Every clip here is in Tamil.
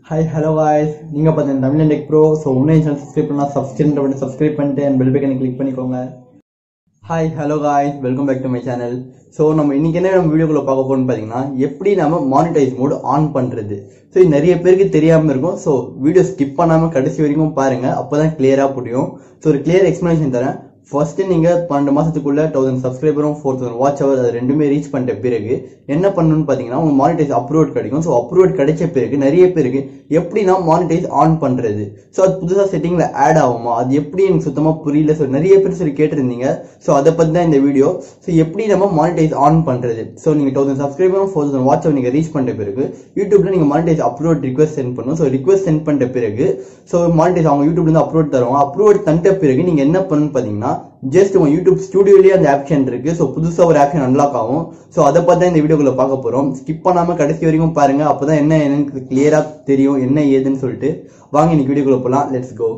ஹாய் ஹலோ காய்ஸ் நீங்கள் பார்த்தீங்க தமிழ் டெக் ப்ரோ ஸோ இன்னும் சேனல் சப்ஸ்கிரைப் பண்ணால் சப்ஸ்கிரைப் பண்ணி சப்ஸ்கிரைப் பண்ணிட்டு அண்ட் பெல் பைக்கனை கிளிக் பண்ணிக்கோங்க hi hello guys welcome back to my channel so நம்ம இன்னைக்கு என்ன நம்ம வீடியோக்குள்ள பார்க்க போறோம்னு பார்த்தீங்கன்னா எப்படி நம்ம மானிட்டைஸ் மோட் ஆன் பண்ணுறது ஸோ இது நிறைய பேருக்கு தெரியாமல் இருக்கும் ஸோ வீடியோ ஸ்கிப் பண்ணாமல் கடைசி வரைக்கும் பாருங்க அப்போ தான் கிளியராக புரியும் ஸோ ஒரு கிளியர் எக்ஸ்ப்ளனேஷன் தரேன் ஃபர்ஸ்ட் நீங்க பன்னெண்டு மாசத்துக்குள்ள தௌசண்ட் சப்ஸ்கிரைபரும் ஃபோர் தௌசண்ட் வாட்ச் அவர் அது ரெண்டுமே ரீச் பண்ணிட்ட பிறகு என்ன பண்ணணும்னு பாத்தீங்கன்னா உங்க மானிட்டைஸ் அப்ரூவ் கிடைக்கும் ஸோ அப்ரூவ் கிடைச்ச பிறகு நிறைய பேருக்கு எப்படின்னா மானிட்டைஸ் ஆன் பண்றது ஸோ அது புதுசா செட்டிங்ல ஆட் ஆகுமா அது எப்படி எனக்கு சுத்தமா புரியல ஸோ நிறைய பேர் சொல்லி கேட்டிருந்தீங்க ஸோ அதை பத்தி தான் இந்த வீடியோ ஸோ எப்படி நம்ம மானிட்டைஸ் ஆன் பண்றது ஸோ நீங்க தௌசண்ட் சப்ஸ்கிரைபரும் ஃபோர் தௌசண்ட் வாட்ச் அவர் நீங்க ரீச் பண்ணிட்ட பிறகு யூடியூப்ல நீங்க மானிட்டைஸ் அப்ரூவ் ரிக்வஸ்ட் சென்ட் பண்ணணும் ஸோ ரிக்வஸ்ட் சென்ட் பண்ணிட்ட பிறகு ஸோ மானிட்டைஸ் அவங்க யூடியூப்ல இருந்து அப்லோட் தருவாங்க அப்ரூவ் தந்துட்ட பிறகு நீங்க என்ன பண்ணணும்னு பாத்தீங்கன்னா ஜஸ்ட் உங்க யூடியூப் ஸ்டுடியோலயே அந்த ஆப்ஷன் இருக்கு ஸோ புதுசா ஒரு ஆப்ஷன் அன்லாக் ஆகும் ஸோ அதை பத்தி தான் இந்த வீடியோக்குள்ள பார்க்க போறோம் ஸ்கிப் பண்ணாம கடைசி வரைக்கும் பாருங்க அப்பதான் என்ன என்னன்னு கிளியரா தெரியும் என்ன ஏதுன்னு சொல்லிட்டு வாங்க இன்னைக்கு வீடியோக்குள்ள போலாம் லெட்ஸ் கோ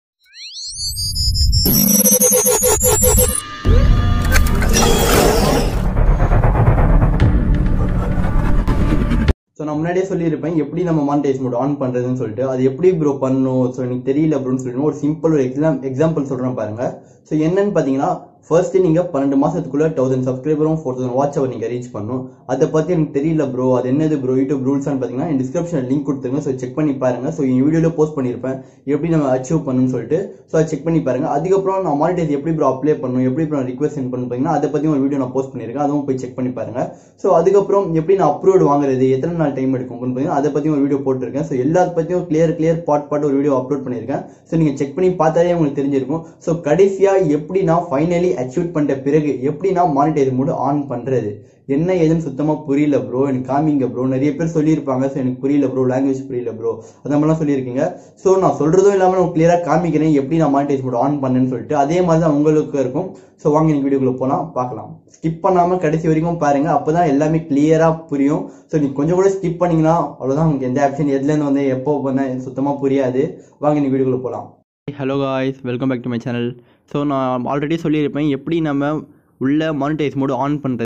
ஸோ நான் முன்னாடியே சொல்லியிருப்பேன் எப்படி நம்ம மானிட்டைஸ் மோட் ஆன் பண்றதுன்னு சொல்லிட்டு அது எப்படி ப்ரோ பண்ணணும் ஸோ எனக்கு தெரியல ப்ரோன்னு சொல்லிட்டு ஒரு சிம்பிள் ஒரு எக்ஸாம் எக்ஸாம்பிள் சொல்றேன் பாருங்க ஸோ என்னன்னு பார்த்தீங்கன்னா ஃபர்ஸ்ட் நீங்க பன்னெண்டு மாசத்துக்குள்ள தௌசண்ட் சப்ஸ்கிரைபரும் ஃபோர் தௌசண்ட் வாட்ச் அவர் நீங்க ரீச் பண்ணணும் அதை பத்தி எனக்கு தெரியல ப்ரோ அது என்னது ப்ரோ யூடியூப் ரூல்ஸ் பாத்தீங்கன்னா டிஸ்கிரிப்ஷன் லிங்க் கொடுத்துருங்க ஸோ செக் பண்ணி பாருங்க ஸோ என் வீடியோல போஸ்ட் பண்ணிருப்பேன் எப்படி நம்ம அச்சீவ் பண்ணணும்னு சொல்லிட்டு ஸோ அதை செக் பண்ணி பாருங்க அதுக்கப்புறம் நான் மானிட்டைஸ் எப்படி ப்ரோ அப்ளை பண்ணணும் எப்படி ப்ரோ ரிக்வஸ்ட் சென்ட் பண்ணணும் பாத்தீங்கன்னா அதை பத்தி ஒரு வீடியோ நான் போஸ்ட் பண்ணிருக்கேன் அதுவும் போய் செக் பண்ணி பாருங்க ஸோ அதுக்கப்புறம் எப்படி நான் அப்ரூவ் வாங்குறது எத்தனை நாள் டைம் எடுக்கும் பாத்தீங்கன்னா அதை பத்தி ஒரு வீடியோ போட்டிருக்கேன் ஸோ எல்லா பத்தியும் கிளியர் கிளியர் பார்ட் பார்ட் ஒரு வீடியோ அப்லோட் பண்ணிருக்கேன் ஸோ நீங்க செக் பண்ணி பார்த்தாலே உங்களுக்கு தெரிஞ்சிருக்கும் ஸோ கடைசியா எப்படி நான் ஃபைனலி அச்சீவ் பண்ணிட்ட பிறகு எப்படி நான் மானிட்டைஸ் மூடு ஆன் பண்றது என்ன ஏதுன்னு சுத்தமா புரியல ப்ரோ எனக்கு காமிங்க ப்ரோ நிறைய பேர் சொல்லியிருப்பாங்க ஸோ எனக்கு புரியல ப்ரோ லாங்குவேஜ் புரியல ப்ரோ அந்த மாதிரிலாம் சொல்லியிருக்கீங்க ஸோ நான் சொல்றதும் இல்லாமல் நான் கிளியரா காமிக்கிறேன் எப்படி நான் மானிட்டைஸ் மூட் ஆன் பண்ணேன்னு சொல்லிட்டு அதே மாதிரி தான் உங்களுக்கு இருக்கும் ஸோ வாங்க எனக்கு வீடியோக்குள்ள போலாம் பார்க்கலாம் ஸ்கிப் பண்ணாம கடைசி வரைக்கும் பாருங்க அப்பதான் எல்லாமே கிளியரா புரியும் ஸோ நீங்க கொஞ்சம் கூட ஸ்கிப் பண்ணீங்கன்னா அவ்வளவுதான் உங்களுக்கு எந்த ஆப்ஷன் எதுல இருந்து வந்து எப்போ பண்ண சுத்தமா புரியாது வாங்க நீங்க வீடியோக்குள்ள போலாம் hello guys welcome back to my channel so நான் ஆல்ரெடி சொல்லியிருப்பேன் எப்படி நம்ம உள்ள மானிட்டைஸ் மோடு ஆன் பண்ணுறது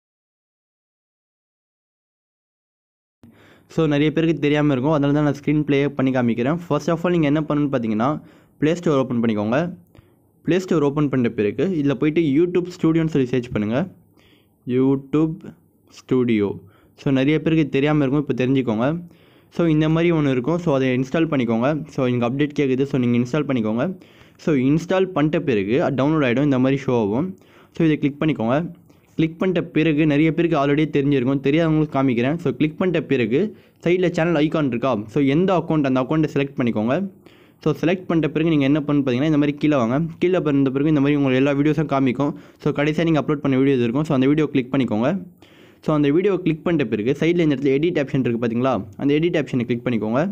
ஸோ நிறைய பேருக்கு தெரியாமல் இருக்கும் அதனால தான் நான் ஸ்க்ரீன் ப்ளே பண்ணி காமிக்கிறேன் ஃபர்ஸ்ட் ஆஃப் ஆல் நீங்கள் என்ன பண்ணணும்னு பார்த்தீங்கன்னா ப்ளே ஸ்டோர் ஓப்பன் பண்ணிக்கோங்க ப்ளே ஸ்டோர் ஓப்பன் பண்ணுற பிறகு இதில் போயிட்டு யூடியூப் ஸ்டூடியோன்னு சொல்லி சர்ச் பண்ணுங்கள் யூடியூப் ஸ்டூடியோ ஸோ நிறைய பேருக்கு தெரியாமல் இருக்கும் இப்போ தெரிஞ்சுக்கோங்க ஸோ இந்த மாதிரி ஒன்று இருக்கும் ஸோ அதை இன்ஸ்டால் பண்ணிக்கோங்க ஸோ இங்கே அப்டேட் கேட்குது ஸோ நீங்கள் இன்ஸ்டால் பண்ணிக்கோங்க ஸோ இன்ஸ்டால் பண்ணிட்ட பிறகு டவுன்லோட் ஆகிடும் இந்த மாதிரி ஷோ ஆகும் ஸோ இதை கிளிக் பண்ணிக்கோங்க கிளிக் பண்ணிட்ட பிறகு நிறைய பேருக்கு ஆல்ரெடி தெரிஞ்சிருக்கும் தெரியாதவங்களுக்கு காமிக்கிறேன் ஸோ கிளிக் பண்ணிட்ட பிறகு சைடில் சேனல் ஐகான் இருக்கா ஸோ எந்த அக்கௌண்ட் அந்த அக்கௌண்ட்டை செலக்ட் பண்ணிக்கோங்க ஸோ செலக்ட் பண்ணிட்ட பிறகு நீங்கள் என்ன பண்ணு பார்த்தீங்கன்னா இந்த மாதிரி கீழே வாங்க கீழே பண்ண பிறகு இந்த மாதிரி உங்களுக்கு எல்லா வீடியோஸும் காமிக்கும் ஸோ கடைசியாக நீங்கள் அப்லோட் பண்ண வீடியோஸ் இருக்கும் ஸோ அந்த வீடியோ கிளிக் பண்ணிக்கோங்க ஸோ அந்த வீடியோ கிளிக் பண்ணிட்ட பிறகு சைடில் இந்த இடத்துல எடிட் ஆப்ஷன் இருக்குது பார்த்தீங்களா அந்த எடிட் ஆப்ஷனை கிளிக் பண்ணிக்கோங்க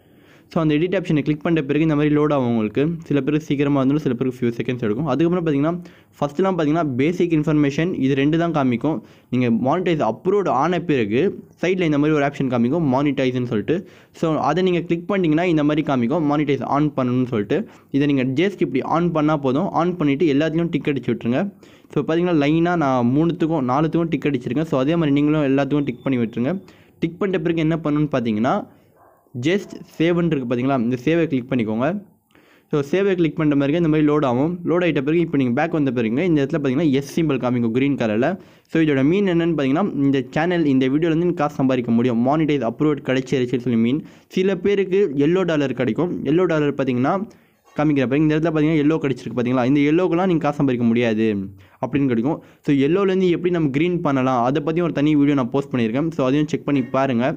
ஸோ அந்த எடிட் ஆப்ஷனை கிளிக் பண்ணிட்ட பிறகு இந்த மாதிரி லோட் ஆகும் உங்களுக்கு சில பேருக்கு சீக்கிரமாக வந்துடும் சில பேருக்கு ஃபியூ செகண்ட்ஸ் எடுக்கும் அதுக்கப்புறம் பார்த்தீங்கன்னா ஃபஸ்ட்லாம் பார்த்தீங்கன்னா பேசிக் இன்ஃபர்மேஷன் இது ரெண்டு தான் காமிக்கும் நீங்கள் மானிட்டைஸ் அப்ரூவ்ட் ஆன பிறகு சைடில் இந்த மாதிரி ஒரு ஆப்ஷன் காமிக்கும் மானிட்டைஸ்னு சொல்லிட்டு ஸோ அதை நீங்கள் கிளிக் பண்ணிங்கன்னா இந்த மாதிரி காமிக்கும் மானிட்டைஸ் ஆன் பண்ணணும்னு சொல்லிட்டு இதை நீங்கள் ஜஸ்ட் இப்படி ஆன் பண்ணால் போதும் ஆன் பண்ணிவிட்டு எல்லாத்துலேயும் டிக் அடிச்சு விட்ருங்க ஸோ பார்த்தீங்கன்னா லைனாக நான் மூணுத்துக்கும் நாலுத்துக்கும் டிக் அடிச்சிருக்கேன் ஸோ அதே மாதிரி நீங்களும் எல்லாத்துக்கும் டிக் பண்ணி விட்டுருங்க டிக் பண்ணிட்ட பிறகு என்ன பண்ணணும்னு பார்த்தீங்கன்னா ஜஸ்ட் சேவ்னு இருக்குது பார்த்தீங்களா இந்த சேவை கிளிக் பண்ணிக்கோங்க ஸோ சேவை கிளிக் பண்ணுற மாதிரி இந்த மாதிரி லோட் ஆகும் லோட் ஆகிட்ட பிறகு இப்போ நீங்கள் பேக் வந்த பிறகு இந்த இடத்துல பார்த்தீங்கன்னா எஸ் சிம்பிள் காமிக்கும் க்ரீன் கலரில் ஸோ இதோட மீன் என்னென்னு பார்த்தீங்கன்னா இந்த சேனல் இந்த வீடியோலேருந்து காசு சம்பாதிக்க முடியும் மானிட்டைஸ் அப்ரூவ் கிடைச்சிருச்சுன்னு சொல்லி மீன் சில பேருக்கு எல்லோ டாலர் கிடைக்கும் எல்லோ டாலர் பார்த்தீங்கன்னா காமிக்கிற பிறகு இந்த இடத்துல பார்த்தீங்கன்னா எல்லோ கிடச்சிருக்கு பார்த்தீங்களா இந்த எல்லோக்கெல்லாம் நீங்கள் காசு சம்பாதிக்க முடியாது அப்படின்னு கிடைக்கும் ஸோ எல்லோலேருந்து எப்படி நம்ம க்ரீன் பண்ணலாம் அதை பற்றியும் ஒரு தனி வீடியோ நான் போஸ்ட் பண்ணியிருக்கேன் ஸோ அதையும் செக் பண்ணி பாருங்கள்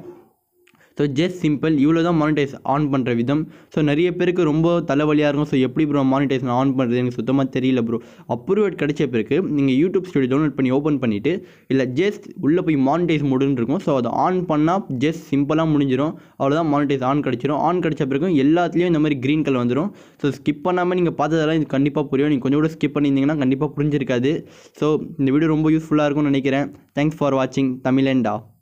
ஸோ ஜஸ்ட் சிம்பிள் இவ்வளோ தான் மானிட்டைஸ் ஆன் பண்ணுற விதம் ஸோ நிறைய பேருக்கு ரொம்ப தலைவலியாக இருக்கும் ஸோ எப்படி ப்ரோ மானிட்டைஸ் ஆன் பண்ணுறது எனக்கு சுத்தமாக தெரியல ப்ரோ அப்ரூவ் கிடைச்ச பிறகு நீங்கள் யூடியூப் ஸ்டுடியோ டவுன்லோட் பண்ணி ஓப்பன் பண்ணிவிட்டு இல்லை ஜஸ்ட் உள்ளே போய் மானிட்டைஸ் முடின்னு இருக்கும் ஸோ அதை ஆன் பண்ணால் ஜஸ்ட் சிம்பிளாக முடிஞ்சிடும் அவ்வளோதான் மானிட்டைஸ் ஆன் கிடச்சிரும் ஆன் கிடச்ச பிறகு எல்லாத்துலேயும் இந்த மாதிரி க்ரீன் கலர் வந்துடும் ஸோ ஸ்கிப் பண்ணாமல் நீங்கள் பார்த்ததெல்லாம் இது கண்டிப்பாக புரியும் நீங்கள் கொஞ்சம் கூட ஸ்கிப் பண்ணியிருந்தீங்கன்னா கண்டிப்பாக புரிஞ்சிருக்காது ஸோ இந்த வீடியோ ரொம்ப யூஸ்ஃபுல்லாக இருக்கும்னு நினைக்கிறேன் தேங்க்ஸ் ஃபார் வாட்சிங் தமிழண்டா